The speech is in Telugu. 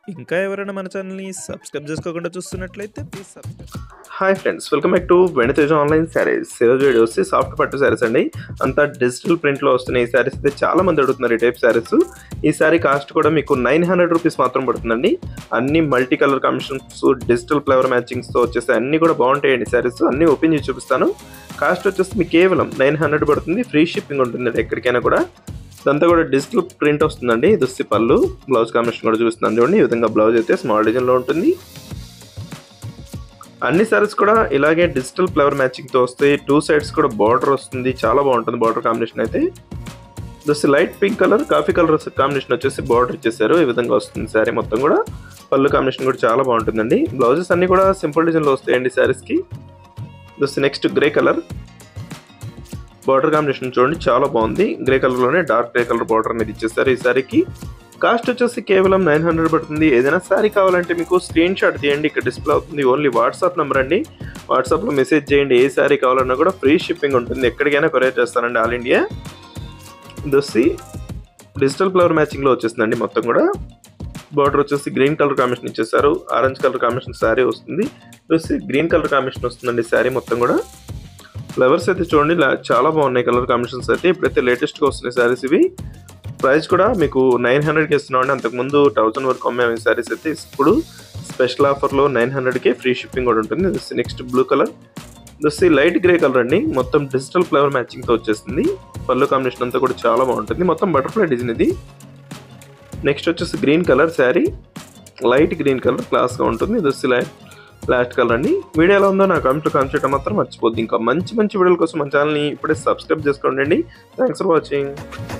ఇంకా ఎవరైనా మన ఛానల్ని సబ్స్క్రైబ్ చేసుకోకుండా చూస్తున్నట్లయితే please subscribe hi friends welcome back to Veniteja online saris ఈరోజు వీడియో వచ్చి సాఫ్ట్ పట్టు శారీస్ అండి అంతా డిజిటల్ ప్రింట్లో వస్తున్నాయి ఈ శారీస్ అయితే చాలా మంది అడుగుతున్నారు ఈ టైప్ శారీస్ ఈ శారీ కాస్ట్ కూడా మీకు నైన్ హండ్రెడ్ రూపీస్ మాత్రం పడుతుందండి అన్ని multi colour combinations digital flavour మ్యాచింగ్స్తో వచ్చేసి అన్ని కూడా బాగుంటాయండి శారీస్ అన్ని ఓపెన్ చేసి చూపిస్తాను కాస్ట్ వచ్చేసి మీకు కేవలం నైన్ హండ్రెడ్ పడుతుంది ఫ్రీ షిప్పింగ్ ఉంటుందండి ఎక్కడికైనా కూడా ఇదంతా కూడా డిజిటల్ ప్రింట్ వస్తుందండి దుస్తి పళ్ళు బ్లౌజ్ కాంబినేషన్ కూడా చూపిస్తున్నాను చూడండి ఈ విధంగా బ్లౌజ్ అయితే స్మాల్ డిజైన్లో ఉంటుంది అన్ని సారీస్ కూడా ఇలాగే డిజిటల్ ఫ్లవర్ మ్యాచింగ్తో వస్తాయి టూ సైడ్స్ కూడా బార్డర్ వస్తుంది చాలా బాగుంటుంది బార్డర్ కాంబినేషన్ అయితే just light pink colour coffee colour combination వచ్చేసి బార్డర్ ఇచ్చేసారు ఈ విధంగా వస్తుంది శారీ మొత్తం కూడా పళ్ళు కాంబినేషన్ కూడా చాలా బాగుంటుందండి బ్లౌజెస్ అన్ని కూడా సింపుల్ డిజైన్లో వస్తాయండి శారీస్కి just next grey colour border combination చూడండి చాలా బాగుంది గ్రే కలర్లోనే డార్క్ గ్రే కలర్ బార్డర్ అనేది ఇచ్చేసారు ఈ శారీకి కాస్ట్ వచ్చేసి కేవలం నైన్ హండ్రెడ్ పడుతుంది ఏదైనా శారీ కావాలంటే మీకు స్క్రీన్ షాట్ తీయండి ఇక్కడ డిస్ప్లే అవుతుంది ఓన్లీ వాట్సాప్ నెంబర్ అండి వాట్సాప్లో మెసేజ్ చేయండి ఏ శారీ కావాలన్నా కూడా ఫ్రీ షిప్పింగ్ ఉంటుంది ఎక్కడికైనా కొరియర్ చేస్తానండి ఆల్ ఇండియా దొస్సి డిజిటల్ ఫ్లవర్ మ్యాచింగ్లో వచ్చేసిందండి మొత్తం కూడా బార్డర్ వచ్చేసి గ్రీన్ కలర్ కాంబినేషన్ ఇచ్చేసారు ఆరెంజ్ కలర్ కాంబినేషన్ శారీ వస్తుంది దొస్సి గ్రీన్ కలర్ కాంబినేషన్ వస్తుందండి శారీ మొత్తం కూడా ఫ్లవర్స్ అయితే చూడండి ఇలా చాలా బాగున్నాయి కలర్ కాంబినేషన్స్ అయితే ఇప్పుడైతే లేటెస్ట్గా వస్తున్నాయి శారీస్ ఇవి ప్రైస్ కూడా మీకు నైన్ హండ్రెడ్కి ఇస్తున్నాం అండి అంతకుముందు థౌసండ్ వరకు అమ్మాము ఈ శారీస్ అయితే ఇప్పుడు స్పెషల్ ఆఫర్లో నైన్ హండ్రెడ్కే ఫ్రీ షిప్పింగ్ కూడా ఉంటుంది this next blue colour this light grey colour అండి మొత్తం డిజిటల్ ఫ్లవర్ మ్యాచింగ్తో వచ్చేస్తుంది పళ్ళు కాంబినేషన్ అంతా కూడా చాలా బాగుంటుంది మొత్తం బటర్ఫ్లై డిజైన్ ఇది నెక్స్ట్ వచ్చేసి green colour sari light green colour క్లాస్గా ఉంటుంది దిస్ లైట్ లాస్ట్ కలర్ అండి వీడియో ఎలా ఉందో నా కామెంట్లో కామెంట్ చేయడం మాత్రం మర్చిపోద్ది ఇంకా మంచి మంచి వీడియోల కోసం మన ఛానల్ని ఇప్పుడే సబ్స్క్రైబ్ చేసుకోండి థ్యాంక్స్ ఫర్ వాచింగ్